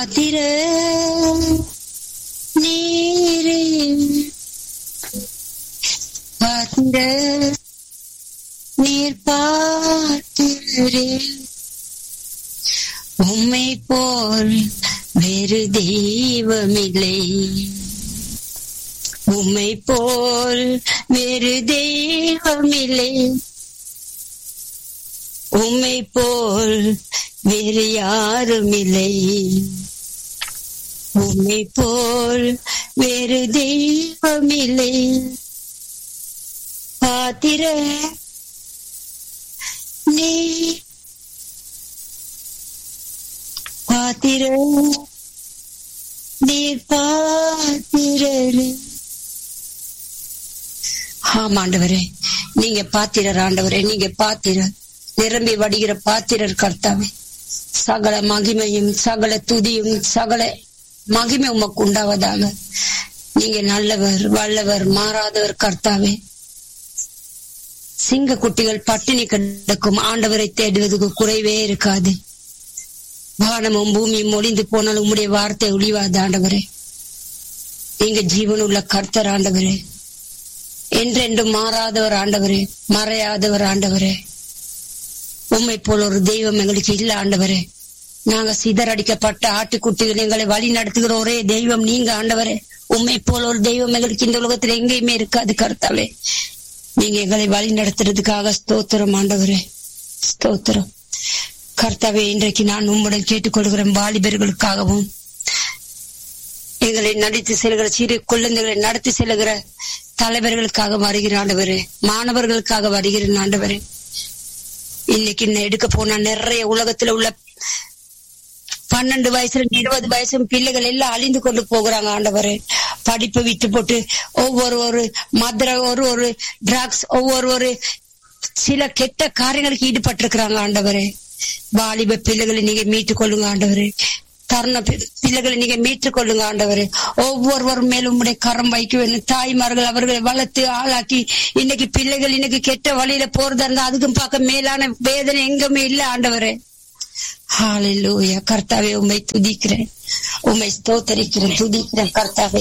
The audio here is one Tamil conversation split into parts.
பாத்திர நீரே பாத்திர நீர் பார்த்திரே உம்மை போல் வேறு தெய்வமில்லை உம்மை போல் வேறு தெய்வமில்லை உம்மை போல் வேறு யாரும் இல்லை உம்மை போல் வேறு தெய்வமில்லை பாத்திர நீ பாத்திர நீர் பாத்திரரே ஆமாண்டவரே நீங்க பாத்திரர் ஆண்டவரே நீங்க பாத்திரர் நிரம்பி வடிகிற பாத்திரர் கர்த்தாவே சகல மகிமையும் சகல துதியும் சகல மகிமை உமக்கு உண்டாவதாக நீங்க நல்லவர் வல்லவர் மாறாதவர் கர்த்தாவே சிங்க குட்டிகள் பட்டினி கிடக்கும் ஆண்டவரை தேடுவதற்கு குறைவே இருக்காது வானமும் பூமியும் ஒளிந்து போனால் உம்முடைய வார்த்தை ஒளிவாது ஆண்டவரே நீங்க ஜீவனுள்ள கர்த்தர் ஆண்டவரே என்றென்றும் மாறாதவர் ஆண்டவரே மறையாதவர் ஆண்டவரே உண்மை போல ஒரு தெய்வம் எங்களுக்கு இல்ல ஆண்டவரே நாங்க சிதறடிக்கப்பட்ட ஆட்டுக்குட்டிகள் எங்களை வழி நடத்துகிற ஒரே தெய்வம் நீங்க ஆண்டவரே உண்மை போல ஒரு தெய்வம் எங்களுக்கு இந்த உலகத்துல எங்கேயுமே இருக்காது கர்த்தாவே நீங்க எங்களை வழி நடத்துறதுக்காக ஸ்தோத்திரம் ஆண்டவரே ஸ்தோத்திரம் கர்த்தாவே இன்றைக்கு நான் உம்முடன் கேட்டுக்கொள்கிறேன் வாலிபர்களுக்காகவும் எங்களை நடித்து செல்கிற சிறு குழந்தைகளை நடத்தி செல்கிற தலைவர்களுக்காக வருகிற ஆண்டவரே மாணவர்களுக்காக வருகிறேன் ஆண்டவரே இன்னைக்கு நான் எடுக்க போனா நிறைய உலகத்துல உள்ள பன்னெண்டு வயசுல இருபது வயசு பிள்ளைகள் எல்லாம் அழிந்து கொண்டு போகிறாங்க ஆண்டவரே படிப்பை விட்டு போட்டு ஒவ்வொரு ஒரு மதுர ஒரு ஒரு டிரக்ஸ் ஒவ்வொரு ஒரு சில கெட்ட காரியங்களுக்கு ஈடுபட்டிருக்கிறாங்க ஆண்டவரே வாலிப பிள்ளைகளை நீங்க மீட்டுக் கொள்ளுங்க ஆண்டவரே தருண பிள்ளைகளை நீங்க மீட்டுக் கொள்ளுங்க ஆண்டவரே ஒவ்வொருவர் மேலும் உடைய கரம் வைக்க வேண்டும் தாய்மார்கள் அவர்களை வளர்த்து ஆளாக்கி இன்னைக்கு பிள்ளைகள் இன்னைக்கு கெட்ட வழியில போறதா இருந்தா அதுக்கும் பார்க்க மேலான வேதனை எங்குமே இல்ல ஆண்டவரே ஹாலிலூயா கர்த்தாவே உண்மை துதிக்கிறேன் உண்மை ஸ்தோத்தரிக்கிறேன் துதிக்கிறேன் கர்த்தாவே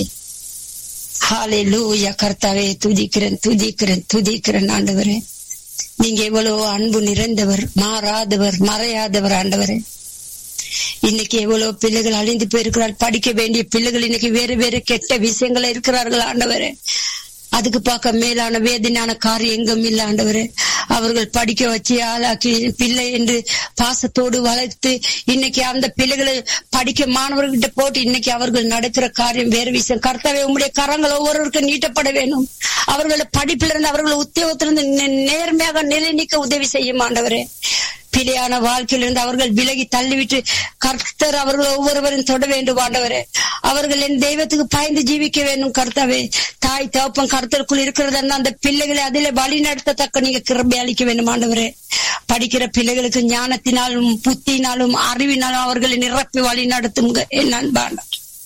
ஹாலிலூயா கர்த்தாவே துதிக்கிறேன் துதிக்கிறேன் துதிக்கிறேன் ஆண்டவரே நீங்க எவ்வளவு அன்பு நிறைந்தவர் மாறாதவர் மறையாதவர் ஆண்டவரே இன்னைக்கு எவ்வளவு பிள்ளைகள் அழிந்து போயிருக்கிறார் படிக்க வேண்டிய பிள்ளைகள் இன்னைக்கு வேறு வேறு கெட்ட விஷயங்கள் இருக்கிறார்கள் ஆண்டவரே அதுக்கு பார்க்க மேலான வேதனையான காரியம் எங்கும் இல்ல ஆண்டவரே அவர்கள் படிக்க வச்சு ஆளாக்கி பிள்ளை என்று பாசத்தோடு வளர்த்து இன்னைக்கு அந்த பிள்ளைகளை படிக்க மாணவர்கிட்ட போட்டு இன்னைக்கு அவர்கள் நடக்கிற காரியம் வேறு விஷயம் கர்த்தாவே உங்களுடைய கரங்கள் ஒவ்வொருவருக்கும் நீட்டப்பட வேணும் அவர்களை படிப்பிலிருந்து அவர்கள் உத்தியோகத்திலிருந்து நேர்மையாக நிலை நீக்க உதவி செய்யும் ஆண்டவரே பிழையான வாழ்க்கையிலிருந்து அவர்கள் விலகி தள்ளிவிட்டு கர்த்தர் அவர்கள் ஒவ்வொருவரும் தொட வேண்டும் ஆண்டவரே அவர்கள் என் தெய்வத்துக்கு பாய்ந்து ஜீவிக்க வேண்டும் கர்த்தாவே தாய் தகப்பன் கர்த்தருக்குள் இருக்கிறதா அந்த பிள்ளைகளை அதிலே வழி நடத்தத்தக்க நீங்க கிருபை அளிக்க வேண்டும் ஆண்டவரே படிக்கிற பிள்ளைகளுக்கு ஞானத்தினாலும் புத்தினாலும் அறிவினாலும் அவர்களை நிரப்பி வழி நடத்துங்க என் அன்பான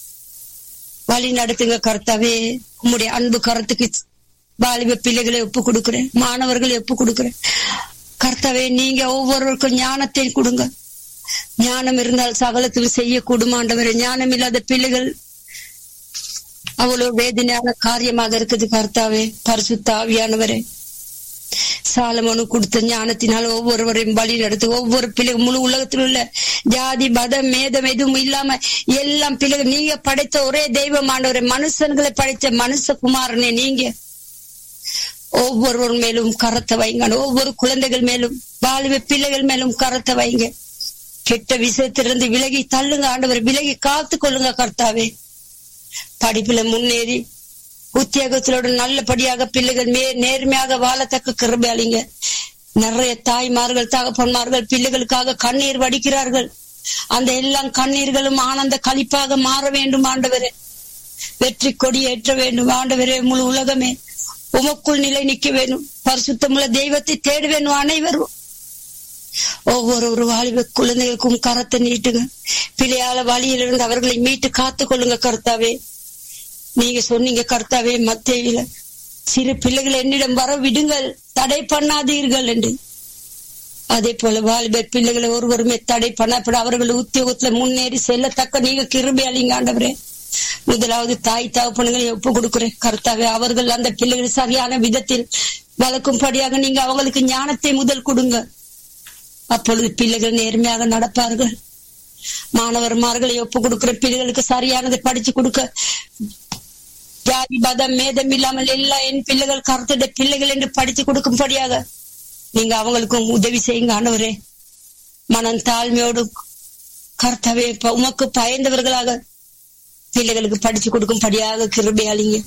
வழி நடத்துங்க கர்த்தாவே உம்முடைய அன்பு கருத்துக்கு வாலிப பிள்ளைகளை ஒப்பு கொடுக்கிறேன் மாணவர்களை ஒப்பு கொடுக்கிறேன் கர்த்தாவே நீங்க ஒவ்வொருவருக்கும் ஞானத்தை கொடுங்க ஞானம் இருந்தால் சகலத்தில் செய்யக்கூடும் ஆண்டவரே ஞானம் இல்லாத பிள்ளைகள் அவ்வளவு வேதனையான காரியமாக இருக்குது கர்த்தாவே பரிசுத்தாவியானவரே சாலமனு கொடுத்த ஞானத்தினால் ஒவ்வொருவரையும் வழி நடத்து ஒவ்வொரு பிள்ளை முழு உலகத்தில் உள்ள ஜாதி மதம் மேதம் எதுவும் இல்லாம எல்லாம் பிள்ளைகள் நீங்க படைத்த ஒரே தெய்வமானவரே மனுஷன்களை படைத்த மனுஷகுமாரனே நீங்க ஒவ்வொருவர் மேலும் கரத்தை வைங்க ஒவ்வொரு குழந்தைகள் மேலும் வாலிப பிள்ளைகள் மேலும் கரத்தை வைங்க கெட்ட விஷயத்திலிருந்து விலகி தள்ளுங்க ஆண்டவர் விலகி காத்து கொள்ளுங்க கர்த்தாவே படிப்புல முன்னேறி உத்தியோகத்திலோட நல்லபடியாக பிள்ளைகள் மே நேர்மையாக வாழத்தக்க கிருபை அளிங்க நிறைய தாய்மார்கள் தகப்பன்மார்கள் பிள்ளைகளுக்காக கண்ணீர் வடிக்கிறார்கள் அந்த எல்லாம் கண்ணீர்களும் ஆனந்த கழிப்பாக மாற வேண்டும் ஆண்டவரே வெற்றி கொடி ஏற்ற வேண்டும் ஆண்டவரே முழு உலகமே உமக்குள் நிலை நிக்க வேணும் பரிசுத்தமுள்ள தெய்வத்தை தேட வேணும் அனைவரும் ஒவ்வொரு ஒரு வாலிப குழந்தைகளுக்கும் கரத்தை நீட்டுங்க பிள்ளையால வழியிலிருந்து அவர்களை மீட்டு காத்து கொள்ளுங்க கர்த்தாவே நீங்க சொன்னீங்க கர்த்தாவே மத்தேயில சிறு பிள்ளைகள் என்னிடம் வர விடுங்கள் தடை பண்ணாதீர்கள் என்று அதே போல வாலிபர் பிள்ளைகளை ஒருவருமே தடை பண்ணப்பட அவர்கள் உத்தியோகத்துல முன்னேறி செல்லத்தக்க நீங்க கிருபை அளிங்க ஆண்டவரே முதலாவது தாய் தகப்பனுங்களை ஒப்பு கொடுக்கிறேன் கர்த்தாவே அவர்கள் அந்த பிள்ளைகளை சரியான விதத்தில் வளர்க்கும்படியாக நீங்க அவங்களுக்கு ஞானத்தை முதல் கொடுங்க அப்பொழுது பிள்ளைகள் நேர்மையாக நடப்பார்கள் மாணவர்மார்களை ஒப்பு கொடுக்கிற பிள்ளைகளுக்கு சரியானதை படிச்சு கொடுக்க ஜாதி மதம் மேதம் இல்லாமல் எல்லா என் பிள்ளைகள் கருத்துடைய பிள்ளைகள் என்று படிச்சு கொடுக்கும்படியாக நீங்க அவங்களுக்கும் உதவி செய்யுங்க ஆண்டவரே மனம் தாழ்மையோடு கர்த்தாவே உமக்கு பயந்தவர்களாக பிள்ளைகளுக்கு படிச்சு கொடுக்கும்படியாக கிருபையாளிங்க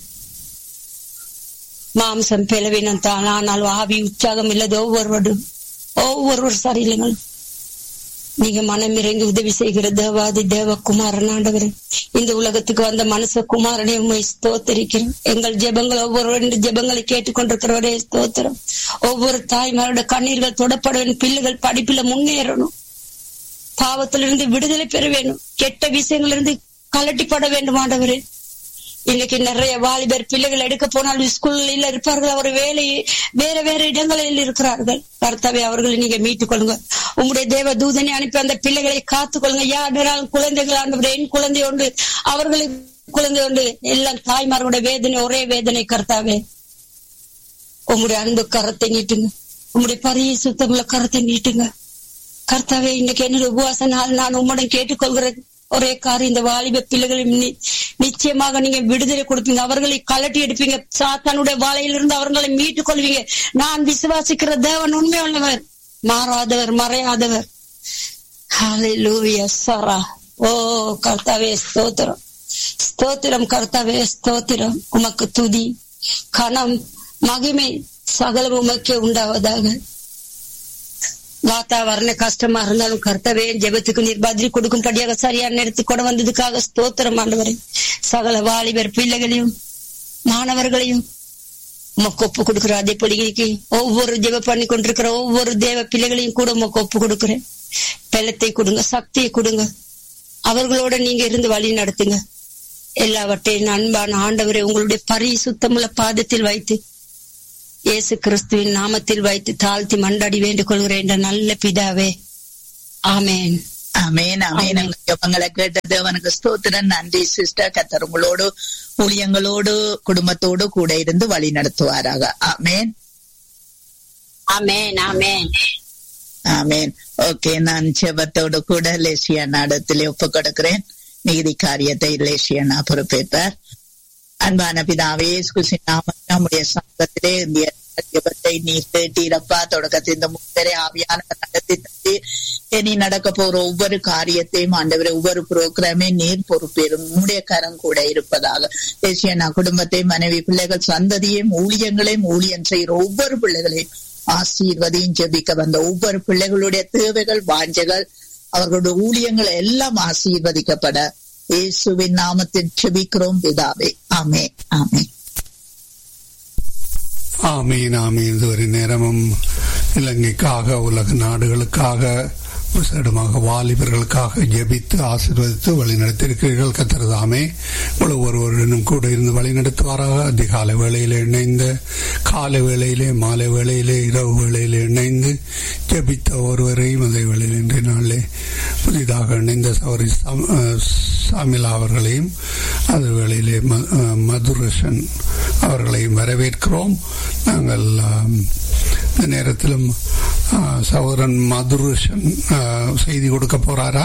மாம்சம் பிளவினம் தான் ஆனால் ஆவி உற்சாகம் இல்லது ஒவ்வொருவரும் ஒவ்வொருவர் சரியில்லைங்கள் நீங்க மனம் இறங்கி உதவி செய்கிற தேவாதி தேவ குமாரன் ஆண்டவர் இந்த உலகத்துக்கு வந்த மனுஷ குமாரனை உண்மை ஸ்தோத்தரிக்கிறோம் எங்கள் ஜெபங்கள் ஒவ்வொரு ஜெபங்களை கேட்டுக்கொண்டிருக்கிறவரே ஸ்தோத்திரம் ஒவ்வொரு தாய்மாரோட கண்ணீர்கள் தொடப்பட வேண்டும் பிள்ளைகள் படிப்புல முன்னேறணும் பாவத்திலிருந்து விடுதலை பெற வேண்டும் கெட்ட விஷயங்களிலிருந்து கலட்டிப்பட வேண்டும் ஆண்டவரே இன்னைக்கு நிறைய வாலிபர் பிள்ளைகள் எடுக்க போனால் ஸ்கூல்ல இருப்பார்கள் அவர் வேலை வேற வேற இடங்களில் இருக்கிறார்கள் கர்த்தாவே அவர்களை நீங்க மீட்டுக் கொள்ளுங்க உங்களுடைய தேவ தூதனை அனுப்பி அந்த பிள்ளைகளை காத்துக் கொள்ளுங்க யாரும் குழந்தைகள் ஆண்டவர் என் குழந்தை உண்டு அவர்களுக்கு குழந்தை உண்டு எல்லாம் தாய்மார்களுடைய வேதனை ஒரே வேதனை கர்த்தாவே உங்களுடைய அன்பு கரத்தை நீட்டுங்க உங்களுடைய பரிய சுத்தமுள்ள கரத்தை நீட்டுங்க கர்த்தாவே இன்னைக்கு என்னோட உபவாச நாள் நான் உம்முடன் கேட்டுக்கொள்கிறேன் ஒரே காரியம் இந்த வாலிப பிள்ளைகளும் நிச்சயமாக நீங்க விடுதலை கொடுப்பீங்க அவர்களை கலட்டி எடுப்பீங்க சாத்தானுடைய வாழையிலிருந்து அவர்களை மீட்டுக் கொள்வீங்க நான் விசுவாசிக்கிற தேவன் உண்மை உள்ளவர் மாறாதவர் மறையாதவர் சரா ஓ கர்த்தாவே ஸ்தோத்திரம் ஸ்தோத்திரம் கர்த்தாவே ஸ்தோத்திரம் உமக்கு துதி கணம் மகிமை சகலம் உமக்கே உண்டாவதாக வாத்தாவரண கஷ்டமா இருந்தாலும் கர்த்தவே ஜெபத்துக்கு நீர் பதில் கொடுக்கும்படியாக சரியான நேரத்துக்கு கொண்டு வந்ததுக்காக ஸ்தோத்திரம் ஆண்டவரே சகல வாலிபர் பிள்ளைகளையும் மாணவர்களையும் உமக்கு ஒப்பு கொடுக்கிற அதே பொடிகைக்கு ஒவ்வொரு ஜெப பண்ணி கொண்டிருக்கிற ஒவ்வொரு தேவ பிள்ளைகளையும் கூட உமக்கு ஒப்பு கொடுக்கிறேன் பலத்தை கொடுங்க சக்தியை கொடுங்க அவர்களோட நீங்க இருந்து வழி நடத்துங்க எல்லாவற்றையும் அன்பான ஆண்டவரை உங்களுடைய பரிசுத்தமுள்ள பாதத்தில் வைத்து இயேசு கிறிஸ்துவின் நாமத்தில் வைத்து தாழ்த்தி மண்டாடி வேண்டிக் கொள்கிறேன் என்ற நல்ல பிதாவே ஆமேன் அமேன் அமேன் ஜபங்களை கேட்ட தேவனுக்கு ஸ்தோத்திரன் நன்றி சிஸ்டர் கத்தர் உங்களோடு ஊழியங்களோடு குடும்பத்தோடு கூட இருந்து வழி நடத்துவாராக ஆமேன் ஆமேன் ஆமேன் ஆமேன் ஓகே நான் ஜெபத்தோடு கூட லேசியா நாடத்திலே ஒப்பு கொடுக்கிறேன் நீதி காரியத்தை லேசியனா பொறுப்பேற்பார் அன்பான பிதாவே நம்முடைய சமூகத்திலே இந்திய ஜபத்தை நீர் கேட்டீரப்பா தொடக்கத்தில் இந்த முன்னரே ஆவியான நடத்தி தந்து இனி நடக்க போற ஒவ்வொரு காரியத்தையும் ஆண்டவரை ஒவ்வொரு புரோகிராமே நீர் பொறுப்பேறும் உங்களுடைய கரம் கூட இருப்பதாக தேசிய நான் குடும்பத்தை மனைவி பிள்ளைகள் சந்ததியையும் ஊழியங்களையும் ஊழியம் செய்கிற ஒவ்வொரு பிள்ளைகளையும் ஆசீர்வதியும் ஜெபிக்க வந்த ஒவ்வொரு பிள்ளைகளுடைய தேவைகள் வாஞ்சைகள் அவர்களுடைய ஊழியங்கள் எல்லாம் ஆசீர்வதிக்கப்பட இயேசுவின் நாமத்தில் செபிக்கிறோம் பிதாவே ஆமே ஆமே ஆமீன் ஆமீன் இதுவரை நேரமும் இலங்கைக்காக உலக நாடுகளுக்காக விசேடமாக வாலிபர்களுக்காக ஜெபித்து ஆசீர்வதித்து வழிநடத்தியிருக்கிறீர்கள் கத்திரதாமே இவ்வளவு ஒருவருடனும் கூட இருந்து வழிநடத்துவாராக அதிகாலை வேளையிலே இணைந்த காலை வேளையிலே மாலை வேளையிலே இரவு வேளையிலே இணைந்து ஜெபித்த ஒருவரையும் அதே வேளையில் இன்றைய நாளிலே புதிதாக இணைந்த சௌரி சாமிலா அவர்களையும் அது வேளையிலே மதுரசன் அவர்களையும் வரவேற்கிறோம் நாங்கள் இந்த நேரத்திலும் சௌரன் மதுரசன் செய்தி கொடுக்க போறாரா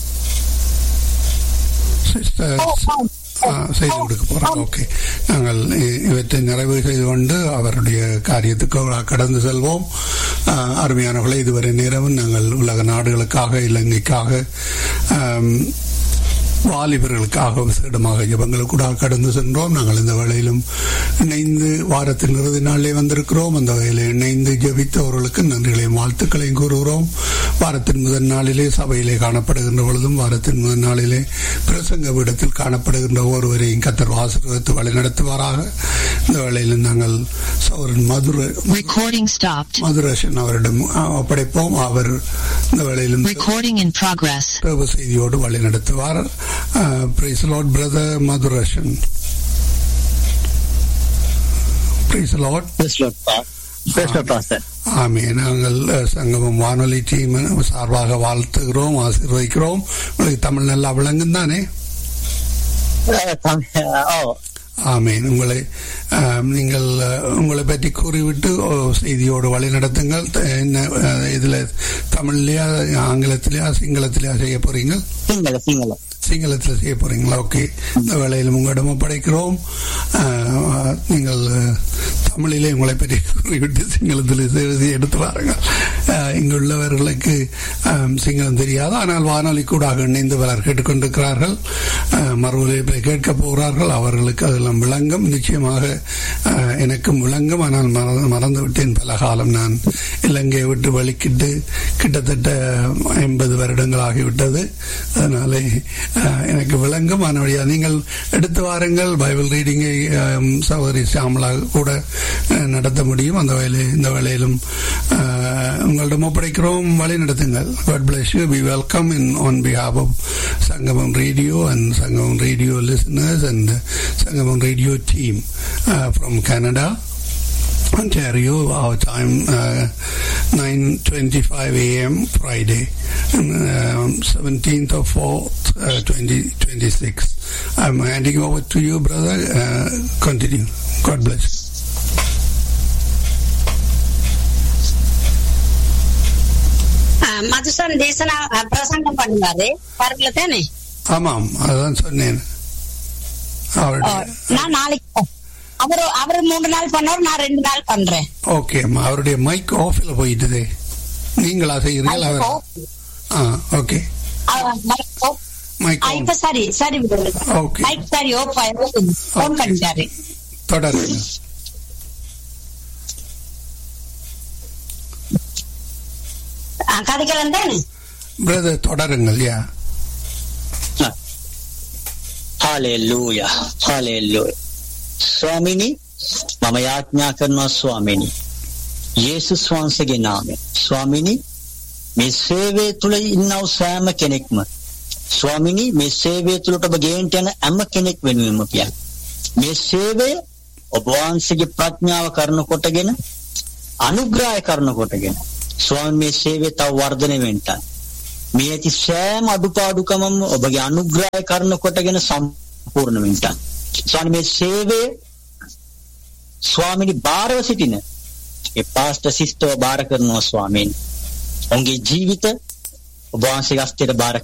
செய்து கொடுக்க போறோம் ஓகே நாங்கள் இவற்றை நிறைவு செய்து கொண்டு அவருடைய காரியத்துக்கு கடந்து செல்வோம் அருமையானவர்களை இதுவரை நேரமும் நாங்கள் உலக நாடுகளுக்காக இலங்கைக்காக வாலிபர்களுக்காக விசேடமாக ஜபங்களுக்கூட கடந்து சென்றோம் நாங்கள் இந்த வேளையிலும் இணைந்து வாரத்தின் இறுதி நாளிலே வந்திருக்கிறோம் அந்த வகையில் இணைந்து ஜபித்தவர்களுக்கு நன்றிகளையும் வாழ்த்துக்களையும் கூறுகிறோம் வாரத்தின் முதல் நாளிலே சபையிலே காணப்படுகின்ற பொழுதும் வாரத்தின் முதல் நாளிலே பிரசங்க விடத்தில் காணப்படுகின்ற ஒருவரையும் கத்தர் ஆசீர்வதித்து வழி நடத்துவாராக இந்த வேளையில் நாங்கள் சௌரன் மதுர மதுரேஷன் அவரிடம் ஒப்படைப்போம் அவர் இந்த வேளையிலும் செய்தியோடு வழி நடத்துவார் Uh, praise the Lord, brother Madhurashan. Praise the Lord. Praise the Lord, pastor ஆமே நாங்கள் அஹ், சங்கமம் வானொலி டீம் சார்பாக வாழ்த்துகிறோம் ஆசீர்வதிக்கிறோம் உங்களுக்கு தமிழ் நல்லா விளங்கும் தானே ஓ ஆமேன் உங்களை ஆம், நீங்கள் அஹ், உங்களை பற்றி கூறிவிட்டு ஓ, செய்தியோடு வழி நடத்துங்கள் த- என்ன அஹ், இதுல தமிழ்லயா ஆங்கிலத்திலயா சிங்களத்திலயா செய்ய போறீங்க சிங்கள சிங்கள சிங்களத்தில் செய்ய போறீங்களா ஓகே இந்த வேளையில் உங்களிடம் ஒப்படைக்கிறோம் ஆஹ், நீங்கள் அஹ், தமிழிலே உங்களை பற்றி கூறிவிட்டு சிங்களத்தில் செய்தி எடுத்து வாருங்கள் ஆஹ், இங்குள்ளவர்களுக்கு ஆம், சிங்களம் தெரியாது ஆனால் வானொலி கூடாக இணைந்து பலர் கேட்டுக்கொண்டிருக்கிறார்கள் ஆஹ், மறு ஒலிபரப்பை கேட்க போகிறார்கள் அவர்களுக்கு அதெல்லாம் விளங்கும் நிச்சயமாக ஆஹ், எனக்கும் விளங்கும் ஆனால் மறந்து மறந்து விட்டேன் பல காலம் நான் இலங்கையை விட்டு வலிக்கிட்டு கிட்டத்தட்ட ஐம்பது வருடங்கள் ஆகிவிட்டது அதனாலே அஹ், எனக்கு விளங்கும் அதனுடைய நீங்கள் எடுத்து வாருங்கள் பைபிள் ரீடிங்கை அஹ், சகோதரி சாமலா கூட அஹ், நடத்த முடியும் அந்த வேலை இந்த வேலையிலும் அஹ், உங்களிடம் ஒப்படைக்கிறோம் வழி நடத்துங்கள் God bless you. We welcome in on behalf of Sangamam Radio and Sangamam Radio listeners and Sangamam Radio team uh, from Canada. Ontario, our time uh, 9:25 a.m. Friday, um, 17th of 4th, uh, 2026. I'm handing over to you, brother. Uh, continue. God bless. ஆஹ் மதுசன் தேசனா ஆஹ் பிரசங்கம் பண்ணுவாரு பாருங்கள தானே ஆமாம் அதான் சொன்னேன் அவருடைய ஆஹ் நான் நாளைக்கு அவரு அவரு மூணு நாள் பண்ணாரு நான் ரெண்டு நாள் பண்றேன் ஓகே அம்மா அவருடைய மைக் ஆஃபில் போயிட்டுதே நீங்களா செய்கிறீர்கள் அவர் ஆ ஓகே ஆஹ் மைக் ஓ- மைக் ஆஹ் இப்ப சரி சரி Okay. மைக் சரி ஓப்பா போன் பண்ணிட்டாரு தொடருங்க ஆஹ் கதைக்கலாம் தானே பிரதர் தொடருங்கள் யா හාලෙල්ලූය හාලෙල්ලූය ස්වාමිනි මම යාඥා කරනවා ස්වාමිනි යේසුස් වහන්සේගේ නාමයෙන් ස්වාමිනි මේ සේවය තුළ ඉන්නව සෑම කෙනෙක්ම ස්වාමිනි මේ සේවය තුළට ඔබ ගේන්ට යන හැම කෙනෙක් වෙනුවෙන්ම පියන් මේ සේවය ඔබ වහන්සේගේ ප්‍රඥාව කරන කොටගෙන අනුග්‍රහය කරන කොටගෙන ස්වාමී මේ සේවය තව වර්ධනය වෙන්නට මේ ඇති සෑම අඩුපාඩුකමම ඔබගේ අනුග්‍රහය කරන කොටගෙන සම්පූර්ණ වෙන්නට ස්වාමී මේ සේවය ස්වාමිනි බාරව සිටින ඒ පාස්ටර් සිස්ටර් බාර කරනවා ස්වාමීන් ඔවුන්ගේ ජීවිත ඔබ වහන්සේගේ අස්තයට බාර